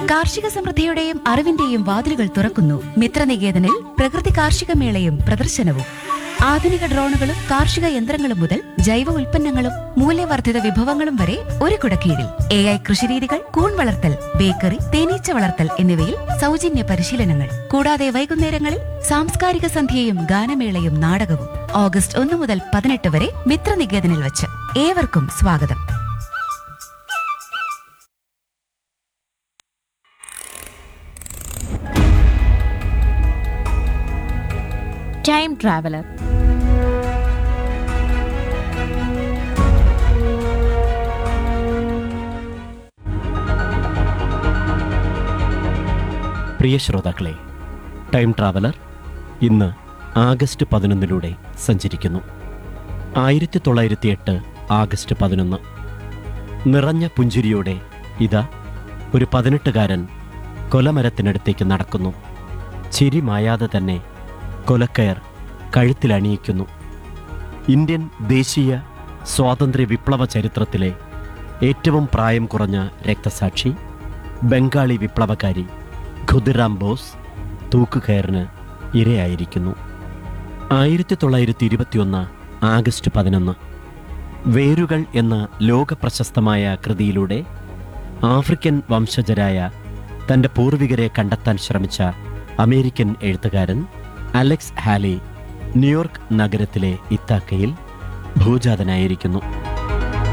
കാർഷിക സമൃദ്ധിയുടെയും അറിവിന്റെയും വാതിലുകൾ തുറക്കുന്നു മിത്രനികേതനിൽ പ്രകൃതി കാർഷിക മേളയും പ്രദർശനവും ആധുനിക ഡ്രോണുകളും കാർഷിക യന്ത്രങ്ങളും മുതൽ ജൈവ ഉൽപ്പന്നങ്ങളും മൂല്യവർദ്ധിത വിഭവങ്ങളും വരെ ഒരു കുടക്കീഴിൽ എ ഐ കൃഷിരീതികൾ കൂൺ വളർത്തൽ ബേക്കറി തേനീച്ച വളർത്തൽ എന്നിവയിൽ സൗജന്യ പരിശീലനങ്ങൾ കൂടാതെ വൈകുന്നേരങ്ങളിൽ സാംസ്കാരിക സന്ധ്യയും ഗാനമേളയും നാടകവും ഓഗസ്റ്റ് ഒന്ന് മുതൽ പതിനെട്ട് വരെ മിത്രനികേതനിൽ വച്ച് ഏവർക്കും സ്വാഗതം ടൈം ട്രാവലർ പ്രിയ ശ്രോതാക്കളെ ടൈം ട്രാവലർ ഇന്ന് ആഗസ്റ്റ് പതിനൊന്നിലൂടെ സഞ്ചരിക്കുന്നു ആയിരത്തി തൊള്ളായിരത്തി എട്ട് ആഗസ്റ്റ് പതിനൊന്ന് നിറഞ്ഞ പുഞ്ചിരിയോടെ ഇതാ ഒരു പതിനെട്ടുകാരൻ കൊലമരത്തിനടുത്തേക്ക് നടക്കുന്നു ചിരി മായാതെ തന്നെ കൊലക്കയർ കഴുത്തിലണിയിക്കുന്നു ഇന്ത്യൻ ദേശീയ സ്വാതന്ത്ര്യ വിപ്ലവ ചരിത്രത്തിലെ ഏറ്റവും പ്രായം കുറഞ്ഞ രക്തസാക്ഷി ബംഗാളി വിപ്ലവകാരി ഖുദിറാം ബോസ് തൂക്കുകയറിന് ഇരയായിരിക്കുന്നു ആയിരത്തി തൊള്ളായിരത്തി ഇരുപത്തിയൊന്ന് ആഗസ്റ്റ് പതിനൊന്ന് വേരുകൾ എന്ന ലോകപ്രശസ്തമായ കൃതിയിലൂടെ ആഫ്രിക്കൻ വംശജരായ തൻ്റെ പൂർവികരെ കണ്ടെത്താൻ ശ്രമിച്ച അമേരിക്കൻ എഴുത്തുകാരൻ അലക്സ് ഹാലി ന്യൂയോർക്ക് നഗരത്തിലെ ഇത്താക്കയിൽ ഭൂജാതനായിരിക്കുന്നു